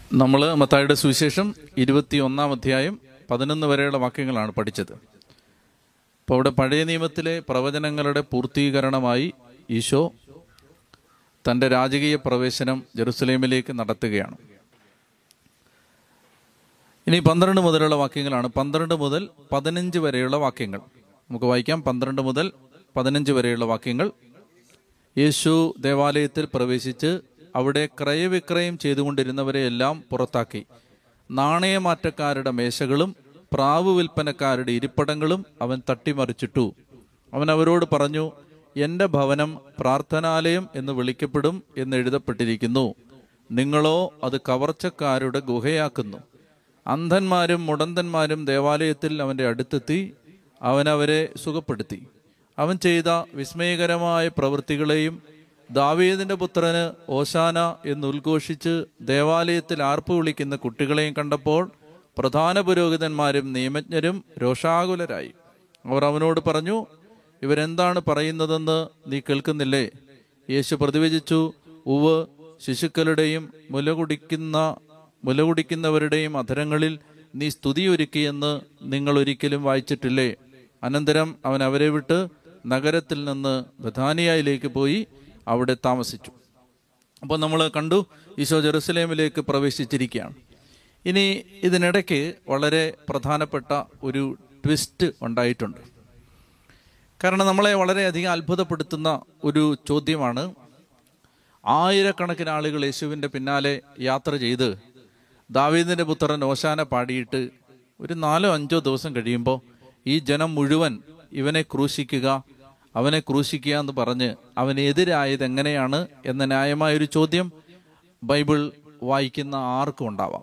നമ്മൾ മത്തായുടെ സുവിശേഷം ഇരുപത്തി ഒന്നാം അധ്യായം പതിനൊന്ന് വരെയുള്ള വാക്യങ്ങളാണ് പഠിച്ചത് അപ്പോൾ അവിടെ പഴയ നിയമത്തിലെ പ്രവചനങ്ങളുടെ പൂർത്തീകരണമായി ഈശോ തൻ്റെ രാജകീയ പ്രവേശനം ജെറുസലേമിലേക്ക് നടത്തുകയാണ് ഇനി പന്ത്രണ്ട് മുതലുള്ള വാക്യങ്ങളാണ് പന്ത്രണ്ട് മുതൽ പതിനഞ്ച് വരെയുള്ള വാക്യങ്ങൾ നമുക്ക് വായിക്കാം പന്ത്രണ്ട് മുതൽ പതിനഞ്ച് വരെയുള്ള വാക്യങ്ങൾ യേശു ദേവാലയത്തിൽ പ്രവേശിച്ച് അവിടെ ക്രയവിക്രയം ചെയ്തുകൊണ്ടിരുന്നവരെ എല്ലാം പുറത്താക്കി നാണയമാറ്റക്കാരുടെ മേശകളും പ്രാവ് വിൽപ്പനക്കാരുടെ ഇരിപ്പിടങ്ങളും അവൻ തട്ടിമറിച്ചിട്ടു അവൻ അവരോട് പറഞ്ഞു എൻ്റെ ഭവനം പ്രാർത്ഥനാലയം എന്ന് വിളിക്കപ്പെടും എന്ന് എഴുതപ്പെട്ടിരിക്കുന്നു നിങ്ങളോ അത് കവർച്ചക്കാരുടെ ഗുഹയാക്കുന്നു അന്ധന്മാരും മുടന്തന്മാരും ദേവാലയത്തിൽ അവൻ്റെ അടുത്തെത്തി അവൻ അവരെ സുഖപ്പെടുത്തി അവൻ ചെയ്ത വിസ്മയകരമായ പ്രവൃത്തികളെയും ദാവീദിന്റെ പുത്രന് ഓശാന എന്ന് ഉദ്ഘോഷിച്ച് ദേവാലയത്തിൽ ആർപ്പ് വിളിക്കുന്ന കുട്ടികളെയും കണ്ടപ്പോൾ പ്രധാന പുരോഹിതന്മാരും നിയമജ്ഞരും രോഷാകുലരായി അവർ അവനോട് പറഞ്ഞു ഇവരെന്താണ് പറയുന്നതെന്ന് നീ കേൾക്കുന്നില്ലേ യേശു പ്രതിവചിച്ചു ഉവ് ശിശുക്കളുടെയും മുല കുടിക്കുന്ന മുല കുടിക്കുന്നവരുടെയും അധരങ്ങളിൽ നീ സ്തുതിയൊരുക്കിയെന്ന് നിങ്ങൾ ഒരിക്കലും വായിച്ചിട്ടില്ലേ അനന്തരം അവൻ അവരെ വിട്ട് നഗരത്തിൽ നിന്ന് ബഥാനിയയിലേക്ക് പോയി അവിടെ താമസിച്ചു അപ്പോൾ നമ്മൾ കണ്ടു ഈശോ ജെറുസലേമിലേക്ക് പ്രവേശിച്ചിരിക്കുകയാണ് ഇനി ഇതിനിടയ്ക്ക് വളരെ പ്രധാനപ്പെട്ട ഒരു ട്വിസ്റ്റ് ഉണ്ടായിട്ടുണ്ട് കാരണം നമ്മളെ വളരെയധികം അത്ഭുതപ്പെടുത്തുന്ന ഒരു ചോദ്യമാണ് ആയിരക്കണക്കിന് ആളുകൾ യേശുവിൻ്റെ പിന്നാലെ യാത്ര ചെയ്ത് ദാവീദിൻ്റെ പുത്രൻ ഓശാന പാടിയിട്ട് ഒരു നാലോ അഞ്ചോ ദിവസം കഴിയുമ്പോൾ ഈ ജനം മുഴുവൻ ഇവനെ ക്രൂശിക്കുക അവനെ ക്രൂശിക്കുക എന്ന് പറഞ്ഞ് അവനെതിരായത് എങ്ങനെയാണ് എന്ന ന്യായമായൊരു ചോദ്യം ബൈബിൾ വായിക്കുന്ന ആർക്കും ഉണ്ടാവാം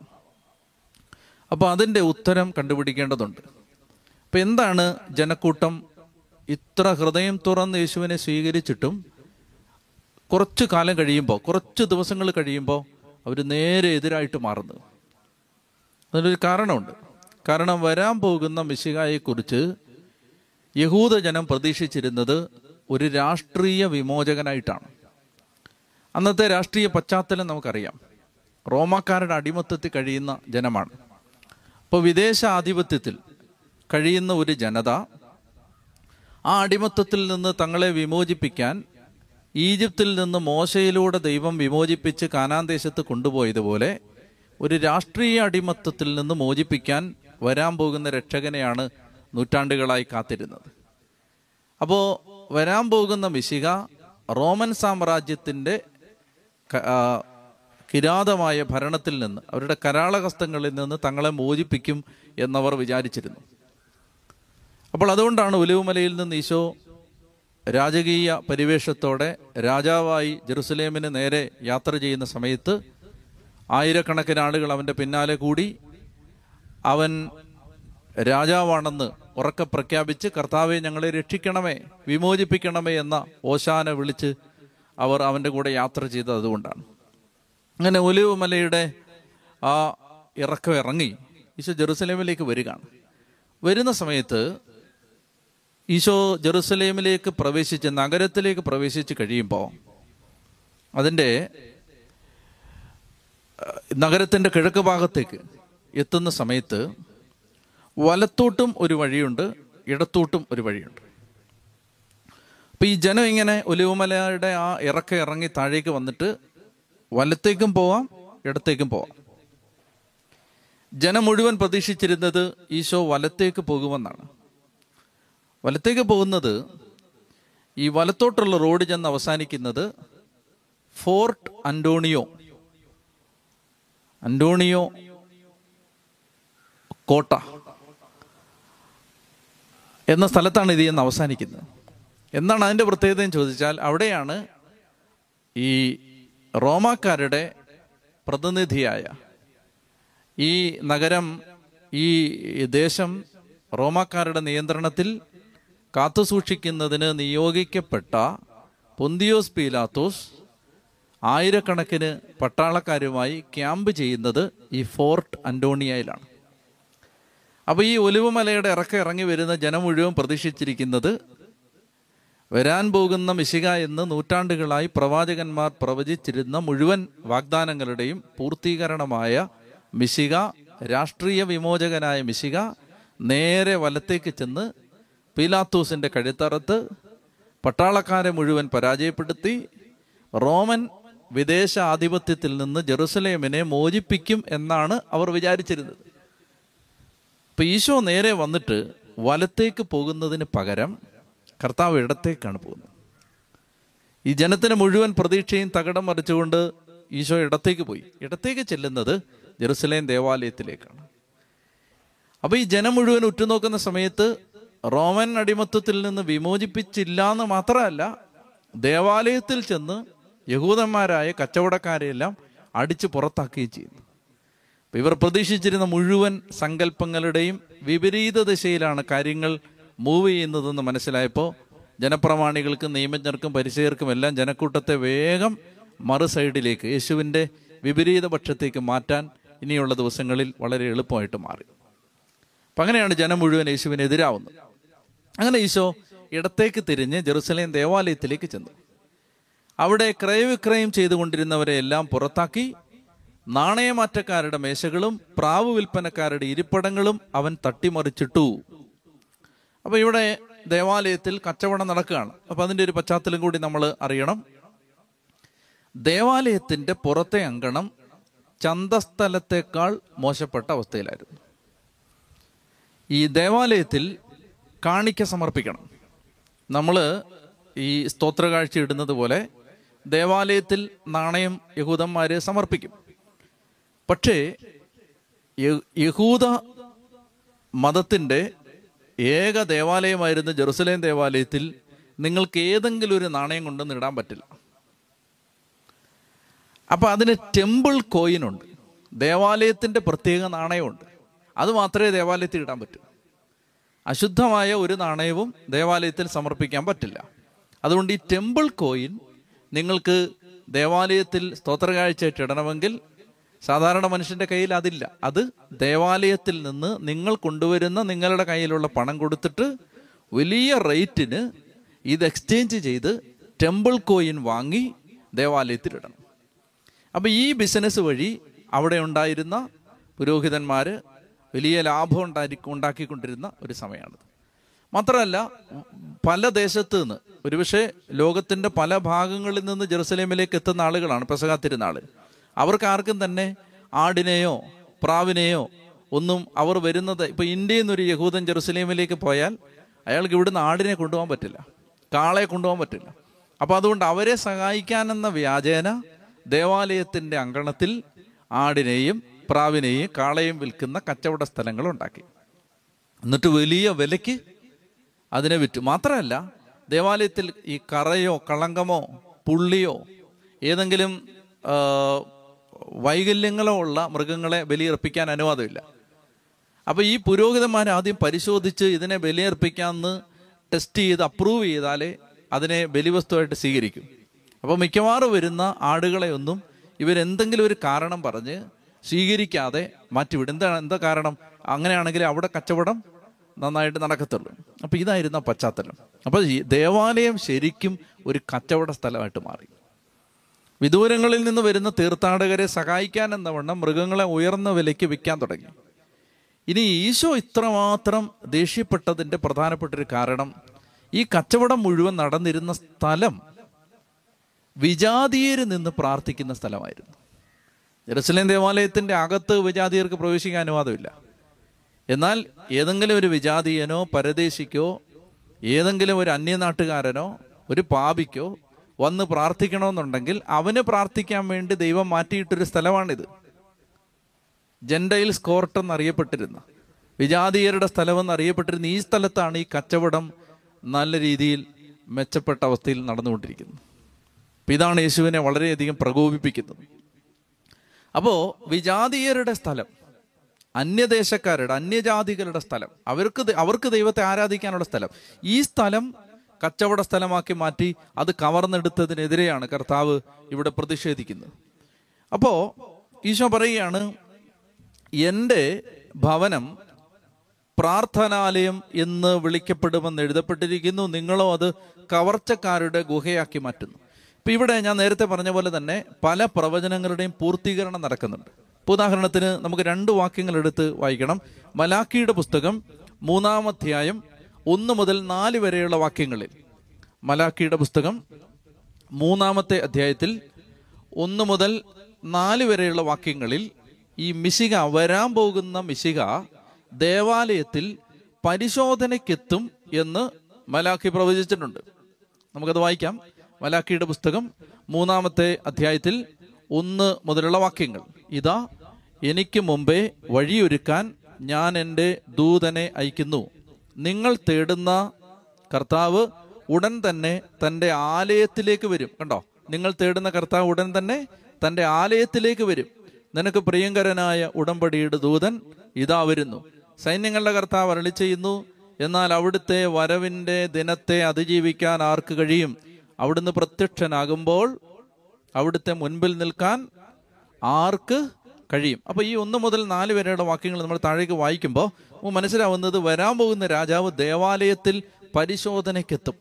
അപ്പോൾ അതിൻ്റെ ഉത്തരം കണ്ടുപിടിക്കേണ്ടതുണ്ട് അപ്പം എന്താണ് ജനക്കൂട്ടം ഇത്ര ഹൃദയം തുറന്ന് യേശുവിനെ സ്വീകരിച്ചിട്ടും കുറച്ച് കാലം കഴിയുമ്പോൾ കുറച്ച് ദിവസങ്ങൾ കഴിയുമ്പോൾ അവർ നേരെ എതിരായിട്ട് മാറുന്നത് അതിനൊരു കാരണമുണ്ട് കാരണം വരാൻ പോകുന്ന മിശികായെക്കുറിച്ച് യഹൂദജനം പ്രതീക്ഷിച്ചിരുന്നത് ഒരു രാഷ്ട്രീയ വിമോചകനായിട്ടാണ് അന്നത്തെ രാഷ്ട്രീയ പശ്ചാത്തലം നമുക്കറിയാം റോമാക്കാരുടെ അടിമത്തത്തിൽ കഴിയുന്ന ജനമാണ് അപ്പോൾ വിദേശ ആധിപത്യത്തിൽ കഴിയുന്ന ഒരു ജനത ആ അടിമത്തത്തിൽ നിന്ന് തങ്ങളെ വിമോചിപ്പിക്കാൻ ഈജിപ്തിൽ നിന്ന് മോശയിലൂടെ ദൈവം വിമോചിപ്പിച്ച് കാനാൻ ദേശത്ത് കൊണ്ടുപോയതുപോലെ ഒരു രാഷ്ട്രീയ അടിമത്തത്തിൽ നിന്ന് മോചിപ്പിക്കാൻ വരാൻ പോകുന്ന രക്ഷകനെയാണ് നൂറ്റാണ്ടുകളായി കാത്തിരുന്നത് അപ്പോൾ വരാൻ പോകുന്ന മിശിക റോമൻ സാമ്രാജ്യത്തിൻ്റെ കിരാതമായ ഭരണത്തിൽ നിന്ന് അവരുടെ കരാളഹസ്തങ്ങളിൽ നിന്ന് തങ്ങളെ മോചിപ്പിക്കും എന്നവർ വിചാരിച്ചിരുന്നു അപ്പോൾ അതുകൊണ്ടാണ് ഒലിവുമലയിൽ നിന്ന് ഈശോ രാജകീയ പരിവേഷത്തോടെ രാജാവായി ജെറുസലേമിന് നേരെ യാത്ര ചെയ്യുന്ന സമയത്ത് ആയിരക്കണക്കിന് ആളുകൾ അവൻ്റെ പിന്നാലെ കൂടി അവൻ രാജാവാണെന്ന് ഉറക്കെ പ്രഖ്യാപിച്ച് കർത്താവെ ഞങ്ങളെ രക്ഷിക്കണമേ വിമോചിപ്പിക്കണമേ എന്ന ഓശാന വിളിച്ച് അവർ അവൻ്റെ കൂടെ യാത്ര ചെയ്തത് അതുകൊണ്ടാണ് അങ്ങനെ ഒലിവ് മലയുടെ ആ ഇറക്കം ഇറങ്ങി ഈശോ ജെറുസലേമിലേക്ക് വരികയാണ് വരുന്ന സമയത്ത് ഈശോ ജെറുസലേമിലേക്ക് പ്രവേശിച്ച് നഗരത്തിലേക്ക് പ്രവേശിച്ച് കഴിയുമ്പോൾ അതിൻ്റെ നഗരത്തിൻ്റെ കിഴക്ക് ഭാഗത്തേക്ക് എത്തുന്ന സമയത്ത് വലത്തോട്ടും ഒരു വഴിയുണ്ട് ഇടത്തോട്ടും ഒരു വഴിയുണ്ട് അപ്പം ഈ ജനം ഇങ്ങനെ ഒലിവുമലയുടെ ആ ഇറക്ക ഇറങ്ങി താഴേക്ക് വന്നിട്ട് വലത്തേക്കും പോവാം ഇടത്തേക്കും പോവാം ജനം മുഴുവൻ പ്രതീക്ഷിച്ചിരുന്നത് ഈശോ വലത്തേക്ക് പോകുമെന്നാണ് വലത്തേക്ക് പോകുന്നത് ഈ വലത്തോട്ടുള്ള റോഡ് ചെന്ന് അവസാനിക്കുന്നത് ഫോർട്ട് അന്റോണിയോ അന്റോണിയോ കോട്ട എന്ന സ്ഥലത്താണ് ഇത് എന്ന് അവസാനിക്കുന്നത് എന്താണ് അതിൻ്റെ പ്രത്യേകത എന്ന് ചോദിച്ചാൽ അവിടെയാണ് ഈ റോമാക്കാരുടെ പ്രതിനിധിയായ ഈ നഗരം ഈ ദേശം റോമാക്കാരുടെ നിയന്ത്രണത്തിൽ കാത്തുസൂക്ഷിക്കുന്നതിന് നിയോഗിക്കപ്പെട്ട പൊന്തിയോസ് പീലാത്തോസ് ആയിരക്കണക്കിന് പട്ടാളക്കാരുമായി ക്യാമ്പ് ചെയ്യുന്നത് ഈ ഫോർട്ട് അന്റോണിയയിലാണ് അപ്പോൾ ഈ ഒലിവുമലയുടെ ഇറക്കം ഇറങ്ങി വരുന്ന ജനം മുഴുവൻ പ്രതീക്ഷിച്ചിരിക്കുന്നത് വരാൻ പോകുന്ന മിശിക എന്ന് നൂറ്റാണ്ടുകളായി പ്രവാചകന്മാർ പ്രവചിച്ചിരുന്ന മുഴുവൻ വാഗ്ദാനങ്ങളുടെയും പൂർത്തീകരണമായ മിശിക രാഷ്ട്രീയ വിമോചകനായ മിശിക നേരെ വലത്തേക്ക് ചെന്ന് പീലാത്തൂസിന്റെ കഴുത്തറത്ത് പട്ടാളക്കാരെ മുഴുവൻ പരാജയപ്പെടുത്തി റോമൻ വിദേശ ആധിപത്യത്തിൽ നിന്ന് ജെറുസലേമിനെ മോചിപ്പിക്കും എന്നാണ് അവർ വിചാരിച്ചിരുന്നത് ഇപ്പൊ ഈശോ നേരെ വന്നിട്ട് വലത്തേക്ക് പോകുന്നതിന് പകരം കർത്താവ് ഇടത്തേക്കാണ് പോകുന്നത് ഈ ജനത്തിന് മുഴുവൻ പ്രതീക്ഷയും തകടം മറിച്ചുകൊണ്ട് ഈശോ ഇടത്തേക്ക് പോയി ഇടത്തേക്ക് ചെല്ലുന്നത് ജെറുസലേം ദേവാലയത്തിലേക്കാണ് അപ്പൊ ഈ ജനം മുഴുവൻ ഉറ്റുനോക്കുന്ന സമയത്ത് റോമൻ അടിമത്വത്തിൽ നിന്ന് വിമോചിപ്പിച്ചില്ല എന്ന് മാത്രമല്ല ദേവാലയത്തിൽ ചെന്ന് യഹൂദന്മാരായ കച്ചവടക്കാരെയെല്ലാം അടിച്ച് പുറത്താക്കുകയും ചെയ്യുന്നു അപ്പൊ ഇവർ പ്രതീക്ഷിച്ചിരുന്ന മുഴുവൻ സങ്കല്പങ്ങളുടെയും വിപരീത ദിശയിലാണ് കാര്യങ്ങൾ മൂവ് ചെയ്യുന്നതെന്ന് മനസ്സിലായപ്പോൾ ജനപ്രമാണികൾക്കും നിയമജ്ഞർക്കും പരിചയർക്കും എല്ലാം ജനക്കൂട്ടത്തെ വേഗം മറു സൈഡിലേക്ക് യേശുവിൻ്റെ വിപരീത പക്ഷത്തേക്ക് മാറ്റാൻ ഇനിയുള്ള ദിവസങ്ങളിൽ വളരെ എളുപ്പമായിട്ട് മാറി അപ്പം അങ്ങനെയാണ് ജനം മുഴുവൻ യേശുവിനെതിരാവുന്നത് അങ്ങനെ ഈശോ ഇടത്തേക്ക് തിരിഞ്ഞ് ജെറുസലേം ദേവാലയത്തിലേക്ക് ചെന്നു അവിടെ ക്രയവിക്രയം ചെയ്തുകൊണ്ടിരുന്നവരെ എല്ലാം പുറത്താക്കി നാണയമാറ്റക്കാരുടെ മേശകളും പ്രാവ് വിൽപ്പനക്കാരുടെ ഇരിപ്പിടങ്ങളും അവൻ തട്ടിമറിച്ചിട്ടു അപ്പൊ ഇവിടെ ദേവാലയത്തിൽ കച്ചവടം നടക്കുകയാണ് അപ്പൊ അതിന്റെ ഒരു പശ്ചാത്തലം കൂടി നമ്മൾ അറിയണം ദേവാലയത്തിന്റെ പുറത്തെ അങ്കണം ചന്തസ്ഥലത്തേക്കാൾ മോശപ്പെട്ട അവസ്ഥയിലായിരുന്നു ഈ ദേവാലയത്തിൽ കാണിക്ക സമർപ്പിക്കണം നമ്മൾ ഈ സ്തോത്രകാഴ്ച ഇടുന്നത് പോലെ ദേവാലയത്തിൽ നാണയം യഹൂദന്മാര് സമർപ്പിക്കും പക്ഷേ യ- യഹൂദ മതത്തിൻ്റെ ഏക ദേവാലയമായിരുന്ന ജെറുസലേം ദേവാലയത്തിൽ നിങ്ങൾക്ക് ഏതെങ്കിലും ഒരു നാണയം കൊണ്ടൊന്നും ഇടാൻ പറ്റില്ല അപ്പൊ അതിന് ടെമ്പിൾ കോയിനുണ്ട് ദേവാലയത്തിന്റെ പ്രത്യേക നാണയമുണ്ട് അത് മാത്രമേ ദേവാലയത്തിൽ ഇടാൻ പറ്റൂ അശുദ്ധമായ ഒരു നാണയവും ദേവാലയത്തിൽ സമർപ്പിക്കാൻ പറ്റില്ല അതുകൊണ്ട് ഈ ടെമ്പിൾ കോയിൻ നിങ്ങൾക്ക് ദേവാലയത്തിൽ സ്തോത്രകാഴ്ചയായിട്ട് ഇടണമെങ്കിൽ സാധാരണ മനുഷ്യന്റെ കയ്യിൽ അതില്ല അത് ദേവാലയത്തിൽ നിന്ന് നിങ്ങൾ കൊണ്ടുവരുന്ന നിങ്ങളുടെ കയ്യിലുള്ള പണം കൊടുത്തിട്ട് വലിയ റേറ്റിന് ഇത് എക്സ്ചേഞ്ച് ചെയ്ത് ടെമ്പിൾ കോയിൻ വാങ്ങി ദേവാലയത്തിൽ ഇടണം അപ്പൊ ഈ ബിസിനസ് വഴി അവിടെ ഉണ്ടായിരുന്ന പുരോഹിതന്മാര് വലിയ ലാഭം ഉണ്ടാക്കി ഉണ്ടാക്കിക്കൊണ്ടിരുന്ന ഒരു സമയമാണിത് മാത്രമല്ല പല ദേശത്ത് നിന്ന് ഒരുപക്ഷെ ലോകത്തിന്റെ പല ഭാഗങ്ങളിൽ നിന്ന് ജെറുസലേമിലേക്ക് എത്തുന്ന ആളുകളാണ് പെസക തിരുനാള് അവർക്ക് ആർക്കും തന്നെ ആടിനെയോ പ്രാവിനെയോ ഒന്നും അവർ വരുന്നത് ഇപ്പൊ ഇന്ത്യയിൽ നിന്ന് ഒരു യഹൂദൻ ജെറുസലേമിലേക്ക് പോയാൽ അയാൾക്ക് ഇവിടുന്ന് ആടിനെ കൊണ്ടുപോകാൻ പറ്റില്ല കാളയെ കൊണ്ടുപോകാൻ പറ്റില്ല അപ്പൊ അതുകൊണ്ട് അവരെ സഹായിക്കാനെന്ന വ്യാജേന ദേവാലയത്തിന്റെ അങ്കണത്തിൽ ആടിനെയും പ്രാവിനെയും കാളയും വിൽക്കുന്ന കച്ചവട സ്ഥലങ്ങൾ ഉണ്ടാക്കി എന്നിട്ട് വലിയ വിലയ്ക്ക് അതിനെ വിറ്റു മാത്രമല്ല ദേവാലയത്തിൽ ഈ കറയോ കളങ്കമോ പുള്ളിയോ ഏതെങ്കിലും ആ, വൈകല്യങ്ങളോ ഉള്ള മൃഗങ്ങളെ ബലിയർപ്പിക്കാൻ അനുവാദമില്ല അപ്പൊ ഈ പുരോഹിതന്മാർ ആദ്യം പരിശോധിച്ച് ഇതിനെ ബലിയർപ്പിക്കാമെന്ന് ടെസ്റ്റ് ചെയ്ത് അപ്രൂവ് ചെയ്താലേ അതിനെ ബലിവസ്തുവായിട്ട് സ്വീകരിക്കും അപ്പോൾ മിക്കവാറും വരുന്ന ആടുകളെ ഒന്നും ഇവരെന്തെങ്കിലും ഒരു കാരണം പറഞ്ഞ് സ്വീകരിക്കാതെ മാറ്റിവിടും എന്താ എന്താ കാരണം അങ്ങനെയാണെങ്കിൽ അവിടെ കച്ചവടം നന്നായിട്ട് നടക്കത്തുള്ളൂ അപ്പൊ ഇതായിരുന്നു ആ പശ്ചാത്തലം അപ്പൊ ഈ ദേവാലയം ശരിക്കും ഒരു കച്ചവട സ്ഥലമായിട്ട് മാറി വിദൂരങ്ങളിൽ നിന്ന് വരുന്ന തീർത്ഥാടകരെ സഹായിക്കാൻ എന്ന വണ്ണം മൃഗങ്ങളെ ഉയർന്ന വിലയ്ക്ക് വിൽക്കാൻ തുടങ്ങി ഇനി ഈശോ ഇത്രമാത്രം ദേഷ്യപ്പെട്ടതിന്റെ പ്രധാനപ്പെട്ട ഒരു കാരണം ഈ കച്ചവടം മുഴുവൻ നടന്നിരുന്ന സ്ഥലം വിജാതീയര് നിന്ന് പ്രാർത്ഥിക്കുന്ന സ്ഥലമായിരുന്നു ജെറുസലേം ദേവാലയത്തിന്റെ അകത്ത് വിജാതീയർക്ക് പ്രവേശിക്കാൻ അനുവാദമില്ല എന്നാൽ ഏതെങ്കിലും ഒരു വിജാതീയനോ പരദേശിക്കോ ഏതെങ്കിലും ഒരു അന്യനാട്ടുകാരനോ ഒരു പാപിക്കോ വന്ന് പ്രാർത്ഥിക്കണമെന്നുണ്ടെങ്കിൽ അവന് പ്രാർത്ഥിക്കാൻ വേണ്ടി ദൈവം മാറ്റിയിട്ടൊരു സ്ഥലമാണിത് ജെൻഡൈൽസ് കോർട്ട് എന്നറിയപ്പെട്ടിരുന്ന വിജാതീയരുടെ സ്ഥലമെന്ന് അറിയപ്പെട്ടിരുന്ന ഈ സ്ഥലത്താണ് ഈ കച്ചവടം നല്ല രീതിയിൽ മെച്ചപ്പെട്ട അവസ്ഥയിൽ നടന്നുകൊണ്ടിരിക്കുന്നത് അപ്പൊ ഇതാണ് യേശുവിനെ വളരെയധികം പ്രകോപിപ്പിക്കുന്നത് അപ്പോ വിജാതീയരുടെ സ്ഥലം അന്യദേശക്കാരുടെ അന്യജാതികളുടെ സ്ഥലം അവർക്ക് ദ- അവർക്ക് ദൈവത്തെ ആരാധിക്കാനുള്ള സ്ഥലം ഈ സ്ഥലം കച്ചവട സ്ഥലമാക്കി മാറ്റി അത് കവർന്നെടുത്തതിനെതിരെയാണ് കർത്താവ് ഇവിടെ പ്രതിഷേധിക്കുന്നത് അപ്പോ ഈശോ പറയുകയാണ് എൻ്റെ ഭവനം പ്രാർത്ഥനാലയം എന്ന് വിളിക്കപ്പെടുമെന്ന് എഴുതപ്പെട്ടിരിക്കുന്നു നിങ്ങളോ അത് കവർച്ചക്കാരുടെ ഗുഹയാക്കി മാറ്റുന്നു ഇപ്പൊ ഇവിടെ ഞാൻ നേരത്തെ പറഞ്ഞ പോലെ തന്നെ പല പ്രവചനങ്ങളുടെയും പൂർത്തീകരണം നടക്കുന്നുണ്ട് ഇപ്പൊ ഉദാഹരണത്തിന് നമുക്ക് രണ്ട് വാക്യങ്ങൾ എടുത്ത് വായിക്കണം മലാക്കിയുടെ പുസ്തകം മൂന്നാം അധ്യായം ഒന്ന് മുതൽ നാല് വരെയുള്ള വാക്യങ്ങളിൽ മലാക്കിയുടെ പുസ്തകം മൂന്നാമത്തെ അധ്യായത്തിൽ ഒന്ന് മുതൽ നാല് വരെയുള്ള വാക്യങ്ങളിൽ ഈ മിശിക വരാൻ പോകുന്ന മിശിക ദേവാലയത്തിൽ പരിശോധനയ്ക്കെത്തും എന്ന് മലാഖി പ്രവചിച്ചിട്ടുണ്ട് നമുക്കത് വായിക്കാം മലാഖിയുടെ പുസ്തകം മൂന്നാമത്തെ അധ്യായത്തിൽ ഒന്ന് മുതലുള്ള വാക്യങ്ങൾ ഇതാ എനിക്ക് മുമ്പേ വഴിയൊരുക്കാൻ ഞാൻ എൻ്റെ ദൂതനെ അയക്കുന്നു നിങ്ങൾ തേടുന്ന കർത്താവ് ഉടൻ തന്നെ തൻ്റെ ആലയത്തിലേക്ക് വരും കണ്ടോ നിങ്ങൾ തേടുന്ന കർത്താവ് ഉടൻ തന്നെ തൻ്റെ ആലയത്തിലേക്ക് വരും നിനക്ക് പ്രിയങ്കരനായ ഉടമ്പടിയുടെ ദൂതൻ ഇതാ വരുന്നു സൈന്യങ്ങളുടെ കർത്താവ് അരളി ചെയ്യുന്നു എന്നാൽ അവിടുത്തെ വരവിൻ്റെ ദിനത്തെ അതിജീവിക്കാൻ ആർക്ക് കഴിയും അവിടുന്ന് പ്രത്യക്ഷനാകുമ്പോൾ അവിടുത്തെ മുൻപിൽ നിൽക്കാൻ ആർക്ക് കഴിയും അപ്പൊ ഈ ഒന്ന് മുതൽ നാല് വരെയുള്ള വാക്യങ്ങൾ നമ്മൾ താഴേക്ക് വായിക്കുമ്പോൾ നമുക്ക് മനസ്സിലാവുന്നത് വരാൻ പോകുന്ന രാജാവ് ദേവാലയത്തിൽ പരിശോധനയ്ക്കെത്തും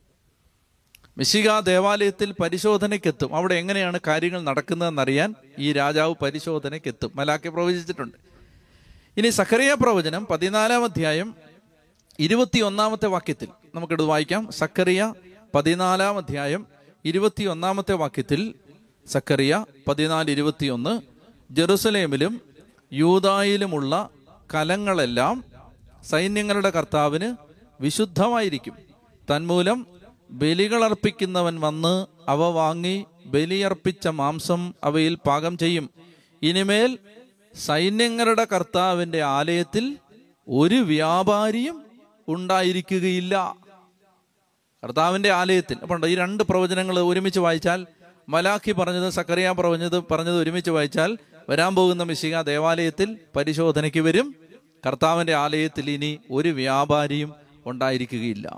മിശിക ദേവാലയത്തിൽ പരിശോധനയ്ക്കെത്തും അവിടെ എങ്ങനെയാണ് കാര്യങ്ങൾ നടക്കുന്നതെന്നറിയാൻ ഈ രാജാവ് പരിശോധനയ്ക്കെത്തും മലാക്കി പ്രവചിച്ചിട്ടുണ്ട് ഇനി സഖറിയ പ്രവചനം പതിനാലാം അധ്യായം ഇരുപത്തിയൊന്നാമത്തെ വാക്യത്തിൽ നമുക്കിത് വായിക്കാം സക്കറിയ പതിനാലാം അധ്യായം ഇരുപത്തിയൊന്നാമത്തെ വാക്യത്തിൽ സക്കറിയ പതിനാല് ഇരുപത്തിയൊന്ന് ജെറുസലേമിലും യൂതായിലുമുള്ള കലങ്ങളെല്ലാം സൈന്യങ്ങളുടെ കർത്താവിന് വിശുദ്ധമായിരിക്കും തന്മൂലം ബലികളർപ്പിക്കുന്നവൻ വന്ന് അവ വാങ്ങി ബലിയർപ്പിച്ച മാംസം അവയിൽ പാകം ചെയ്യും ഇനിമേൽ സൈന്യങ്ങളുടെ കർത്താവിന്റെ ആലയത്തിൽ ഒരു വ്യാപാരിയും ഉണ്ടായിരിക്കുകയില്ല കർത്താവിന്റെ ആലയത്തിൽ അപ്പോൾ ഈ രണ്ട് പ്രവചനങ്ങൾ ഒരുമിച്ച് വായിച്ചാൽ മലാഖി പറഞ്ഞത് സക്കറിയ പറഞ്ഞത് പറഞ്ഞത് ഒരുമിച്ച് വായിച്ചാൽ വരാൻ പോകുന്ന മിശിക ദേവാലയത്തിൽ പരിശോധനയ്ക്ക് വരും കർത്താവിന്റെ ആലയത്തിൽ ഇനി ഒരു വ്യാപാരിയും ഉണ്ടായിരിക്കുകയില്ല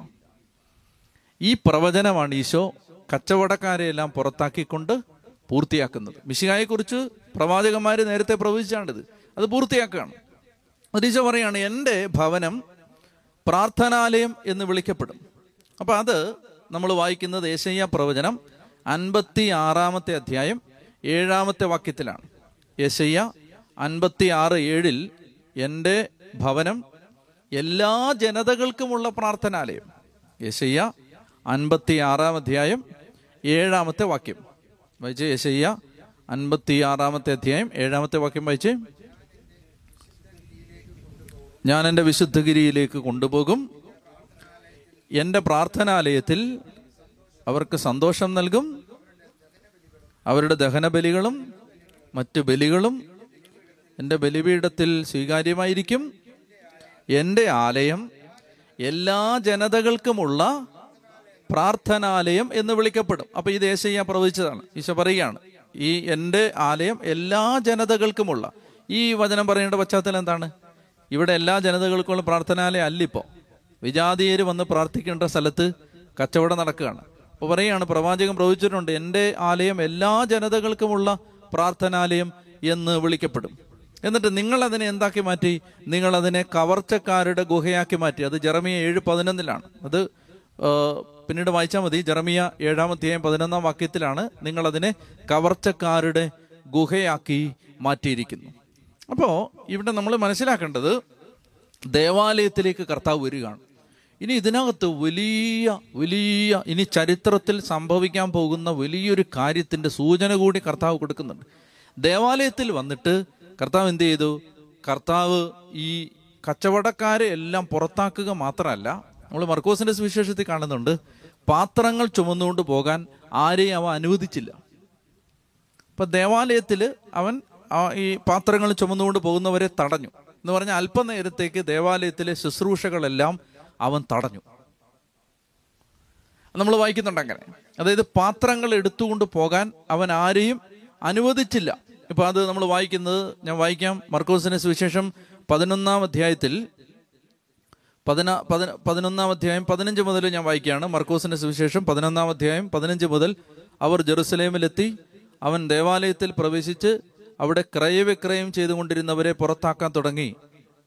ഈ പ്രവചനമാണ് ഈശോ കച്ചവടക്കാരെയെല്ലാം പുറത്താക്കിക്കൊണ്ട് പൂർത്തിയാക്കുന്നത് മിശിഹായെക്കുറിച്ച് പ്രവാചകന്മാർ നേരത്തെ പ്രവചിച്ചാണിത് അത് പൂർത്തിയാക്കുകയാണ് അത് ഈശോ പറയാണ് എൻ്റെ ഭവനം പ്രാർത്ഥനാലയം എന്ന് വിളിക്കപ്പെടും അപ്പൊ അത് നമ്മൾ വായിക്കുന്നത് ഏശയ്യ പ്രവചനം അൻപത്തി ആറാമത്തെ അധ്യായം ഏഴാമത്തെ വാക്യത്തിലാണ് യേശയ്യ അൻപത്തി ആറ് ഏഴിൽ എൻ്റെ ഭവനം എല്ലാ ജനതകൾക്കുമുള്ള പ്രാർത്ഥനാലയം യേശയ്യ അൻപത്തി ആറാം അധ്യായം ഏഴാമത്തെ വാക്യം വായിച്ച് യേശയ്യ അൻപത്തി ആറാമത്തെ അധ്യായം ഏഴാമത്തെ വാക്യം വായിച്ച് ഞാൻ എൻ്റെ വിശുദ്ധഗിരിയിലേക്ക് കൊണ്ടുപോകും എൻ്റെ പ്രാർത്ഥനാലയത്തിൽ അവർക്ക് സന്തോഷം നൽകും അവരുടെ ദഹനബലികളും മറ്റു ബലികളും എൻ്റെ ബലിപീഠത്തിൽ സ്വീകാര്യമായിരിക്കും എൻ്റെ ആലയം എല്ലാ ജനതകൾക്കുമുള്ള പ്രാർത്ഥനാലയം എന്ന് വിളിക്കപ്പെടും അപ്പൊ ഈ ദേശീയ പ്രവചിച്ചതാണ് ഈശോ പറയുകയാണ് ഈ എൻ്റെ ആലയം എല്ലാ ജനതകൾക്കുമുള്ള ഈ വചനം പറയേണ്ട പശ്ചാത്തലം എന്താണ് ഇവിടെ എല്ലാ ജനതകൾക്കുമുള്ള പ്രാർത്ഥനാലയം അല്ലിപ്പോ വിജാതീയര് വന്ന് പ്രാർത്ഥിക്കേണ്ട സ്ഥലത്ത് കച്ചവടം നടക്കുകയാണ് അപ്പൊ പറയുകയാണ് പ്രവാചകൻ പ്രവചിച്ചിട്ടുണ്ട് എൻ്റെ ആലയം എല്ലാ ജനതകൾക്കുമുള്ള പ്രാർത്ഥനാലയം എന്ന് വിളിക്കപ്പെടും എന്നിട്ട് നിങ്ങൾ അതിനെ എന്താക്കി മാറ്റി നിങ്ങൾ അതിനെ കവർച്ചക്കാരുടെ ഗുഹയാക്കി മാറ്റി അത് ജെറമിയ ഏഴ് പതിനൊന്നിലാണ് അത് ആ, പിന്നീട് വായിച്ചാൽ മതി ജെറമിയ ഏഴാമത്തെയും പതിനൊന്നാം വാക്യത്തിലാണ് നിങ്ങൾ അതിനെ കവർച്ചക്കാരുടെ ഗുഹയാക്കി മാറ്റിയിരിക്കുന്നു അപ്പോൾ ഇവിടെ നമ്മൾ മനസ്സിലാക്കേണ്ടത് ദേവാലയത്തിലേക്ക് കർത്താവ് വരികയാണ് ഇനി ഇതിനകത്ത് വലിയ വലിയ ഇനി ചരിത്രത്തിൽ സംഭവിക്കാൻ പോകുന്ന വലിയൊരു കാര്യത്തിന്റെ സൂചന കൂടി കർത്താവ് കൊടുക്കുന്നുണ്ട് ദേവാലയത്തിൽ വന്നിട്ട് കർത്താവ് എന്ത് ചെയ്തു കർത്താവ് ഈ കച്ചവടക്കാരെ എല്ലാം പുറത്താക്കുക മാത്രമല്ല നമ്മൾ മർക്കോസിന്റെ സുവിശേഷത്തിൽ കാണുന്നുണ്ട് പാത്രങ്ങൾ ചുമന്നുകൊണ്ട് പോകാൻ ആരെയും അവ അനുവദിച്ചില്ല ഇപ്പൊ ദേവാലയത്തിൽ അവൻ ആ ഈ പാത്രങ്ങൾ ചുമന്നുകൊണ്ട് പോകുന്നവരെ തടഞ്ഞു എന്ന് പറഞ്ഞാൽ അല്പനേരത്തേക്ക് ദേവാലയത്തിലെ ശുശ്രൂഷകളെല്ലാം അവൻ തടഞ്ഞു നമ്മൾ വായിക്കുന്നുണ്ട് അങ്ങനെ അതായത് പാത്രങ്ങൾ എടുത്തുകൊണ്ട് പോകാൻ അവൻ ആരെയും അനുവദിച്ചില്ല ഇപ്പൊ അത് നമ്മൾ വായിക്കുന്നത് ഞാൻ വായിക്കാം മർക്കോസിന്റെ സുവിശേഷം പതിനൊന്നാം അധ്യായത്തിൽ പതിനാ പതിന പതിനൊന്നാം അധ്യായം പതിനഞ്ച് മുതൽ ഞാൻ വായിക്കുകയാണ് മർക്കോസിന്റെ സുവിശേഷം പതിനൊന്നാം അധ്യായം പതിനഞ്ച് മുതൽ അവർ ജെറുസലേമിലെത്തി അവൻ ദേവാലയത്തിൽ പ്രവേശിച്ച് അവിടെ ക്രയവിക്രയം ചെയ്തുകൊണ്ടിരുന്നവരെ പുറത്താക്കാൻ തുടങ്ങി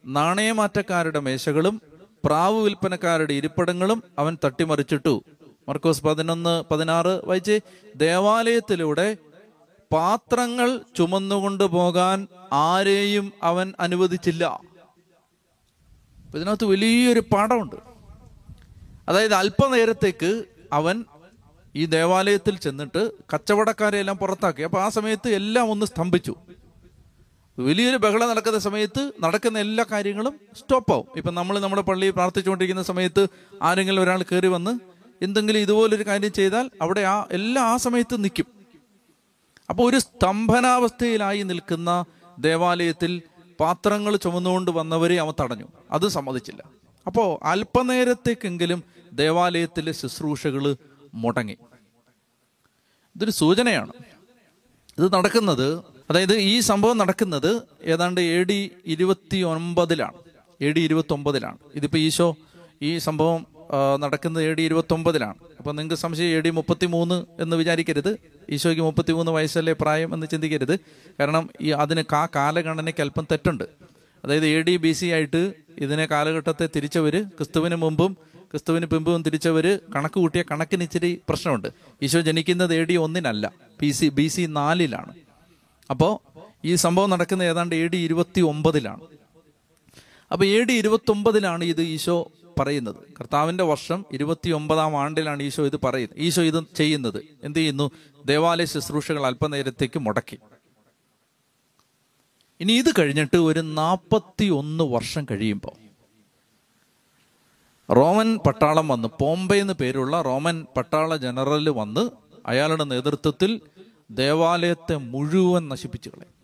നാണയമാറ്റക്കാരുടെ മേശകളും പ്രാവ് വിൽപ്പനക്കാരുടെ ഇരിപ്പിടങ്ങളും അവൻ തട്ടിമറിച്ചിട്ടു മർക്കോസ് പതിനൊന്ന് പതിനാറ് വായിച്ച് ദേവാലയത്തിലൂടെ പാത്രങ്ങൾ ചുമന്നുകൊണ്ട് പോകാൻ ആരെയും അവൻ അനുവദിച്ചില്ല അപ്പൊ ഇതിനകത്ത് വലിയൊരു പാഠമുണ്ട് അതായത് അല്പനേരത്തേക്ക് അവൻ ഈ ദേവാലയത്തിൽ ചെന്നിട്ട് കച്ചവടക്കാരെ എല്ലാം പുറത്താക്കി അപ്പൊ ആ സമയത്ത് എല്ലാം ഒന്ന് സ്തംഭിച്ചു വലിയൊരു ബഹളം നടക്കുന്ന സമയത്ത് നടക്കുന്ന എല്ലാ കാര്യങ്ങളും സ്റ്റോപ്പ് ആവും ഇപ്പൊ നമ്മൾ നമ്മുടെ പള്ളിയിൽ പ്രാർത്ഥിച്ചുകൊണ്ടിരിക്കുന്ന സമയത്ത് ആരെങ്കിലും ഒരാൾ കയറി വന്ന് എന്തെങ്കിലും ഇതുപോലൊരു കാര്യം ചെയ്താൽ അവിടെ ആ എല്ലാം ആ സമയത്ത് നിൽക്കും അപ്പോൾ ഒരു സ്തംഭനാവസ്ഥയിലായി നിൽക്കുന്ന ദേവാലയത്തിൽ പാത്രങ്ങൾ ചുമന്നുകൊണ്ട് വന്നവരെ അവൻ തടഞ്ഞു അത് സമ്മതിച്ചില്ല അപ്പോൾ അല്പനേരത്തേക്കെങ്കിലും ദേവാലയത്തിലെ ശുശ്രൂഷകൾ മുടങ്ങി ഇതൊരു സൂചനയാണ് ഇത് നടക്കുന്നത് അതായത് ഈ സംഭവം നടക്കുന്നത് ഏതാണ്ട് എ ഡി ഇരുപത്തി ഒൻപതിലാണ് എ ഡി ഇരുപത്തി ഒമ്പതിലാണ് ഇതിപ്പോ ഈശോ ഈ സംഭവം ആ, നടക്കുന്നത് എ ഡി ഇരുപത്തി ഒമ്പതിലാണ് അപ്പൊ നിങ്ങൾക്ക് സംശയം എ ഡി മുപ്പത്തി മൂന്ന് എന്ന് വിചാരിക്കരുത് ഈശോയ്ക്ക് മുപ്പത്തി മൂന്ന് വയസ്സല്ലേ പ്രായം എന്ന് ചിന്തിക്കരുത് കാരണം ഈ അതിന് ആ കാലഗണനയ്ക്ക് അല്പം തെറ്റുണ്ട് അതായത് എ ഡി ബി സി ആയിട്ട് ഇതിനെ കാലഘട്ടത്തെ തിരിച്ചവര് ക്രിസ്തുവിന് മുമ്പും ക്രിസ്തുവിന് പിമ്പും തിരിച്ചവര് കണക്ക് കൂട്ടിയ കണക്കിന് ഇച്ചിരി പ്രശ്നമുണ്ട് ഈശോ ജനിക്കുന്നത് എ ഡി ഒന്നിനല്ല ബി സി ബി സി നാലിലാണ് അപ്പോൾ ഈ സംഭവം നടക്കുന്ന ഏതാണ്ട് എ ഡി ഇരുപത്തി ഒമ്പതിലാണ് അപ്പൊ എ ഡി ഇരുപത്തി ഒമ്പതിലാണ് ഇത് ഈശോ പറയുന്നത് കർത്താവിന്റെ വർഷം ഇരുപത്തി ഒമ്പതാം ആണ്ടിലാണ് ഈശോ ഇത് പറയുന്നത് ഈശോ ഇത് ചെയ്യുന്നത് എന്ത് ചെയ്യുന്നു ദേവാലയ ശുശ്രൂഷകൾ അല്പനേരത്തേക്ക് മുടക്കി ഇനി ഇത് കഴിഞ്ഞിട്ട് ഒരു നാൽപ്പത്തി ഒന്ന് വർഷം കഴിയുമ്പോൾ റോമൻ പട്ടാളം വന്ന് പോംബെ എന്ന് പേരുള്ള റോമൻ പട്ടാള ജനറൽ വന്ന് അയാളുടെ നേതൃത്വത്തിൽ ദേവാലയത്തെ മുഴുവൻ നശിപ്പിച്ചു കളയും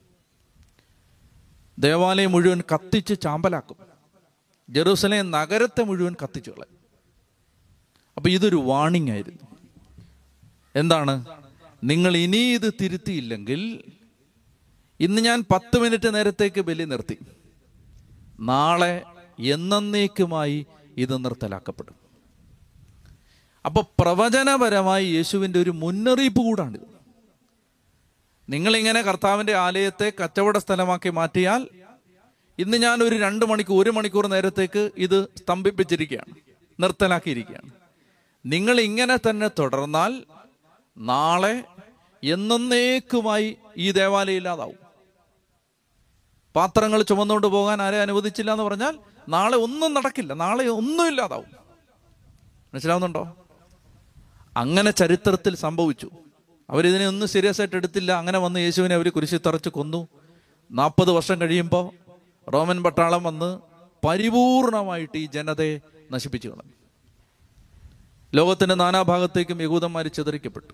ദേവാലയം മുഴുവൻ കത്തിച്ച് ചാമ്പലാക്കും ജെറൂസലേം നഗരത്തെ മുഴുവൻ കത്തിച്ചു കളയും അപ്പൊ ഇതൊരു വാണിംഗ് ആയിരുന്നു എന്താണ് നിങ്ങൾ ഇനി ഇത് തിരുത്തിയില്ലെങ്കിൽ ഇന്ന് ഞാൻ പത്ത് മിനിറ്റ് നേരത്തേക്ക് ബലി നിർത്തി നാളെ എന്നേക്കുമായി ഇത് നിർത്തലാക്കപ്പെടും അപ്പൊ പ്രവചനപരമായി യേശുവിന്റെ ഒരു മുന്നറിയിപ്പ് കൂടാണിത് നിങ്ങളിങ്ങനെ കർത്താവിന്റെ ആലയത്തെ കച്ചവട സ്ഥലമാക്കി മാറ്റിയാൽ ഇന്ന് ഞാൻ ഒരു രണ്ട് മണിക്കൂർ ഒരു മണിക്കൂർ നേരത്തേക്ക് ഇത് സ്തംഭിപ്പിച്ചിരിക്കുകയാണ് നിർത്തലാക്കിയിരിക്കുകയാണ് നിങ്ങൾ ഇങ്ങനെ തന്നെ തുടർന്നാൽ നാളെ എന്നേക്കുമായി ഈ ദേവാലയം ഇല്ലാതാവും പാത്രങ്ങൾ ചുമന്നുകൊണ്ട് പോകാൻ ആരെ അനുവദിച്ചില്ല എന്ന് പറഞ്ഞാൽ നാളെ ഒന്നും നടക്കില്ല നാളെ ഒന്നും ഇല്ലാതാവും മനസ്സിലാവുന്നുണ്ടോ അങ്ങനെ ചരിത്രത്തിൽ സംഭവിച്ചു അവരിതിനെ ഒന്നും സീരിയസ് ആയിട്ട് എടുത്തില്ല അങ്ങനെ വന്ന് യേശുവിനെ അവർ കുരിശി തറച്ച് കൊന്നു നാൽപ്പത് വർഷം കഴിയുമ്പോൾ റോമൻ പട്ടാളം വന്ന് പരിപൂർണമായിട്ട് ഈ ജനതയെ നശിപ്പിച്ചു കളഞ്ഞു ലോകത്തിന്റെ നാനാഭാഗത്തേക്കും യഹൂദന്മാർ ചിതറിക്കപ്പെട്ടു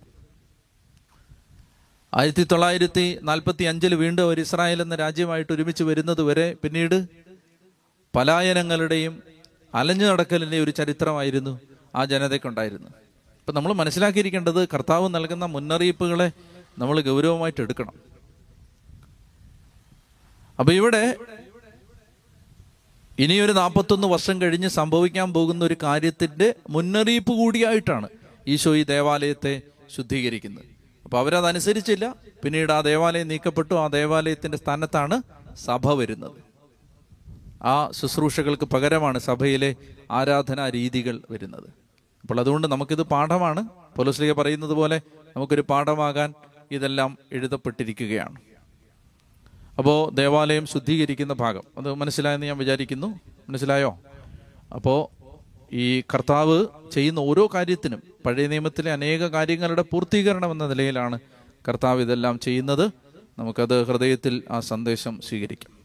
ആയിരത്തി തൊള്ളായിരത്തി നാൽപ്പത്തി അഞ്ചിൽ വീണ്ടും അവർ ഇസ്രായേൽ എന്ന രാജ്യമായിട്ട് ഒരുമിച്ച് വരുന്നത് വരെ പിന്നീട് പലായനങ്ങളുടെയും അലഞ്ഞു നടക്കലിൻ്റെയും ഒരു ചരിത്രമായിരുന്നു ആ ജനതയ്ക്കുണ്ടായിരുന്നത് ഇപ്പം നമ്മൾ മനസ്സിലാക്കിയിരിക്കേണ്ടത് കർത്താവ് നൽകുന്ന മുന്നറിയിപ്പുകളെ നമ്മൾ ഗൗരവമായിട്ട് എടുക്കണം അപ്പൊ ഇവിടെ ഇനിയൊരു നാൽപ്പത്തൊന്ന് വർഷം കഴിഞ്ഞ് സംഭവിക്കാൻ പോകുന്ന ഒരു കാര്യത്തിന്റെ മുന്നറിയിപ്പ് കൂടിയായിട്ടാണ് ഈശോ ഈ ദേവാലയത്തെ ശുദ്ധീകരിക്കുന്നത് അപ്പൊ അവരതനുസരിച്ചില്ല പിന്നീട് ആ ദേവാലയം നീക്കപ്പെട്ടു ആ ദേവാലയത്തിന്റെ സ്ഥാനത്താണ് സഭ വരുന്നത് ആ ശുശ്രൂഷകൾക്ക് പകരമാണ് സഭയിലെ ആരാധനാ രീതികൾ വരുന്നത് അപ്പോൾ അതുകൊണ്ട് നമുക്കിത് പാഠമാണ് പൊലസ്ലിക പറയുന്നത് പോലെ നമുക്കൊരു പാഠമാകാൻ ഇതെല്ലാം എഴുതപ്പെട്ടിരിക്കുകയാണ് അപ്പോൾ ദേവാലയം ശുദ്ധീകരിക്കുന്ന ഭാഗം അത് മനസ്സിലായെന്ന് ഞാൻ വിചാരിക്കുന്നു മനസ്സിലായോ അപ്പോൾ ഈ കർത്താവ് ചെയ്യുന്ന ഓരോ കാര്യത്തിനും പഴയ നിയമത്തിലെ അനേക കാര്യങ്ങളുടെ പൂർത്തീകരണം എന്ന നിലയിലാണ് കർത്താവ് ഇതെല്ലാം ചെയ്യുന്നത് നമുക്കത് ഹൃദയത്തിൽ ആ സന്ദേശം സ്വീകരിക്കാം